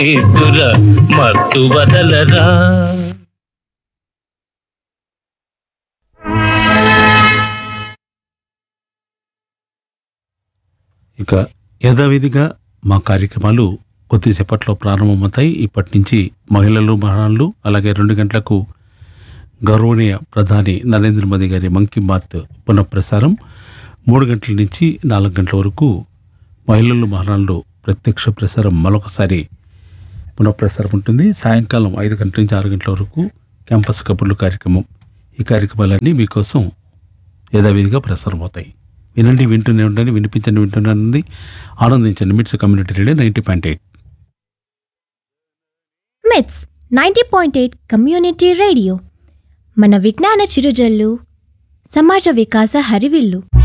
ఎదుర మత్తు వదలరా ఇక యథావిధిగా మా కార్యక్రమాలు కొద్దిసేపట్లో ప్రారంభమవుతాయి ఇప్పటి నుంచి మహిళలు మహిళలు అలాగే రెండు గంటలకు గౌరవనీయ ప్రధాని నరేంద్ర మోదీ గారి మన్ కీ బాత్ పునఃప్రసారం మూడు గంటల నుంచి నాలుగు గంటల వరకు మహిళలు మహిళలు ప్రత్యక్ష ప్రసారం మరొకసారి పునఃప్రసారం ఉంటుంది సాయంకాలం ఐదు గంటల నుంచి ఆరు గంటల వరకు క్యాంపస్ కబుర్లు కార్యక్రమం ఈ కార్యక్రమాలన్నీ మీకోసం యథావిధిగా ప్రసారం అవుతాయి వినండి వింటూనే ఉండండి వినిపించండి వింటున్నానండి ఆనందించండి MITS community radio ninety point eight MITS ninety point eight community radio మన విజ్ఞాన చిరుజల్లు సమాజ వికాస హరివిల్లు